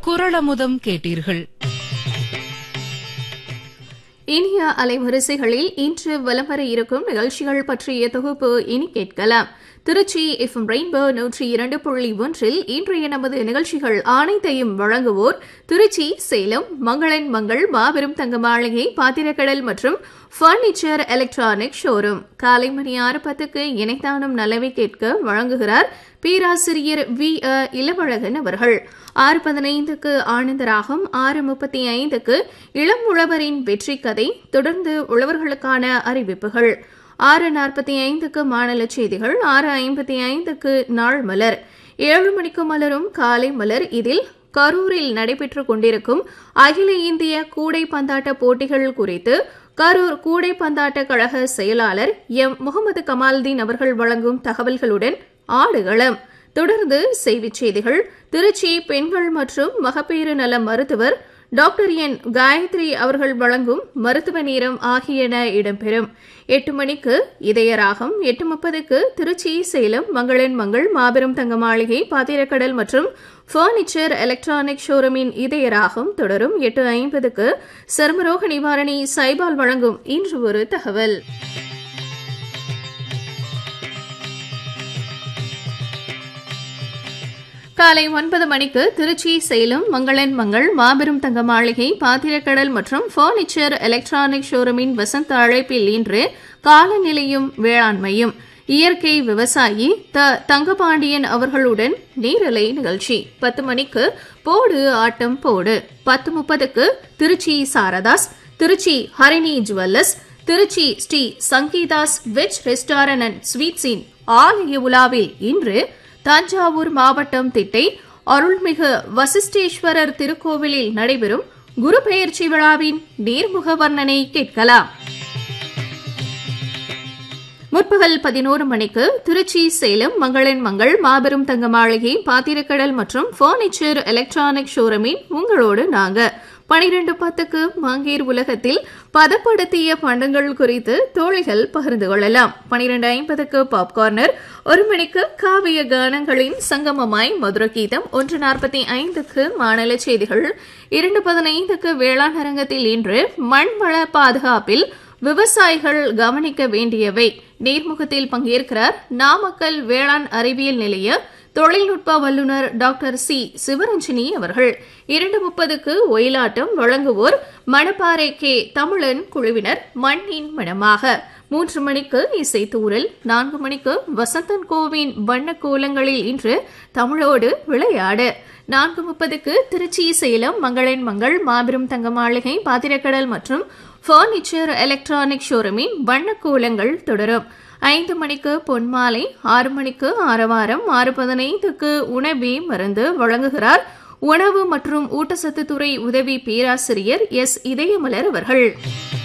குரளமுதம் கேட்டீர்கள் இனிய அலைவரிசைகளில் இன்று வலம் வர இருக்கும் நிகழ்ச்சிகள் பற்றிய தொகுப்பு இனி கேட்கலாம் திருச்சி எஃப்எம் ரெயின்போ நூற்றி இரண்டு புள்ளி ஒன்றில் இன்றைய நமது நிகழ்ச்சிகள் அனைத்தையும் வழங்குவோர் திருச்சி சேலம் மங்களன் மங்கள் மாபெரும் தங்க மாளிகை பாத்திரக்கடல் மற்றும் பர்னிச்சர் எலக்ட்ரானிக் ஷோரூம் காலை மணி ஆறு பத்துக்கு இணைத்தானும் நல்லவை கேட்க வழங்குகிறார் பேராசிரியர் வி அ இளவழகன் அவர்கள் ஆறு பதினைந்துக்கு ஆனந்தராகம் ஆறு முப்பத்தி ஐந்துக்கு இளம் உழவரின் வெற்றி கதை தொடர்ந்து உழவர்களுக்கான அறிவிப்புகள் ஆறு நாற்பத்தி ஐந்துக்கு மாநில செய்திகள் ஆறு ஐம்பத்தி ஐந்துக்கு நாள் மலர் ஏழு மணிக்கு மலரும் காலை மலர் இதில் கரூரில் நடைபெற்றுக் கொண்டிருக்கும் அகில இந்திய கூடை பந்தாட்ட போட்டிகள் குறித்து கரூர் கூடை பந்தாட்ட கழக செயலாளர் எம் முகமது கமால்தீன் அவர்கள் வழங்கும் தகவல்களுடன் ஆடுகளம் தொடர்ந்து செய்திச் செய்திகள் திருச்சி பெண்கள் மற்றும் மகப்பேறு நல மருத்துவர் டாக்டர் என் காயத்ரி அவர்கள் வழங்கும் மருத்துவ நேரம் ஆகியன இடம்பெறும் எட்டு மணிக்கு இதயராகம் எட்டு முப்பதுக்கு திருச்சி சேலம் மங்களன் மங்கள் மாபெரும் தங்க மாளிகை பாத்திரக்கடல் மற்றும் பர்னிச்சர் எலக்ட்ரானிக் ஷோரூமின் இதயராகம் தொடரும் எட்டு ஐம்பதுக்கு சர்மரோக நிவாரணி சைபால் வழங்கும் இன்று ஒரு தகவல் காலை ஒன்பது மணிக்கு திருச்சி சேலம் மங்களன் மங்கள் மாபெரும் தங்க மாளிகை பாத்திரக்கடல் மற்றும் பர்னிச்சர் எலக்ட்ரானிக் ஷோரூமின் வசந்த அழைப்பில் இன்று காலநிலையும் வேளாண்மையும் இயற்கை விவசாயி த தங்கபாண்டியன் அவர்களுடன் நேரலை நிகழ்ச்சி பத்து மணிக்கு போடு ஆட்டம் போடு பத்து முப்பதுக்கு Trichy Sarathas Trichy Harini jewellers Trichy Sri Sangeethas veg restaurant and ஸ்வீட்ஸின் ஆலய உலாவில் இன்று தஞ்சாவூர் மாவட்டம் திட்டை அருள்மிகு வசிஷ்டேஸ்வரர் திருக்கோவிலில் நடைபெறும் குரு பெயர்ச்சி விழாவின் நேர்முக வர்ணனை கேட்கலாம் முற்பகல் பதினோரு மணிக்கு திருச்சி சேலம் மங்களன் மங்கள் மாபெரும் தங்க மாளிகை பாத்திரக்கடல் மற்றும் பர்னிச்சர் எலக்ட்ரானிக் ஷோரூமின் உங்களோடு நாங்க பனிரெண்டு பத்துக்கு மாங்கேர் உலகத்தில் பதப்படுத்திய பண்டங்கள் குறித்து தோழிகள் பகிர்ந்து கொள்ளலாம் பனிரெண்டு ஐம்பதுக்கு பாப்கார்னர் ஒரு மணிக்கு காவிய கானங்களின் சங்கமமாய் மதுர கீதம் ஒன்று நாற்பத்தி ஐந்துக்கு மாநில செய்திகள் இரண்டு பதினைந்துக்கு வேளாண் அரங்கத்தில் இன்று மண்வள பாதுகாப்பில் விவசாயிகள் கவனிக்க வேண்டியவை நேர்முகத்தில் பங்கேற்கிறார் நாமக்கல் வேளாண் அறிவியல் நிலைய தொழில்நுட்ப வல்லுநர் டாக்டர் சி சிவரஞ்சனி அவர்கள் இரண்டு முப்பதுக்கு ஒயிலாட்டம் வழங்குவோர் மணப்பாறை கே தமிழன் குழுவினர் மண்ணின் மனமாக மூன்று மணிக்கு இசைத்தூரல் நான்கு மணிக்கு வசந்தன் கோவின் வண்ண கோலங்களில் இன்று தமிழோடு விளையாடு நான்கு முப்பதுக்கு திருச்சி சேலம் மங்களன் மங்கள் மாபெரும் தங்க மாளிகை பாத்திரக்கடல் மற்றும் பர்னிச்சர் எலக்ட்ரானிக் ஷோரூமின் வண்ணக்கோலங்கள் தொடரும் ஐந்து மணிக்கு பொன்மாலை ஆறு மணிக்கு ஆரவாரம் ஆறு பதினைந்துக்கு உணவே மருந்து வழங்குகிறார் உணவு மற்றும் ஊட்டச்சத்து துறை உதவி பேராசிரியர் எஸ் இதயமலர் அவர்கள்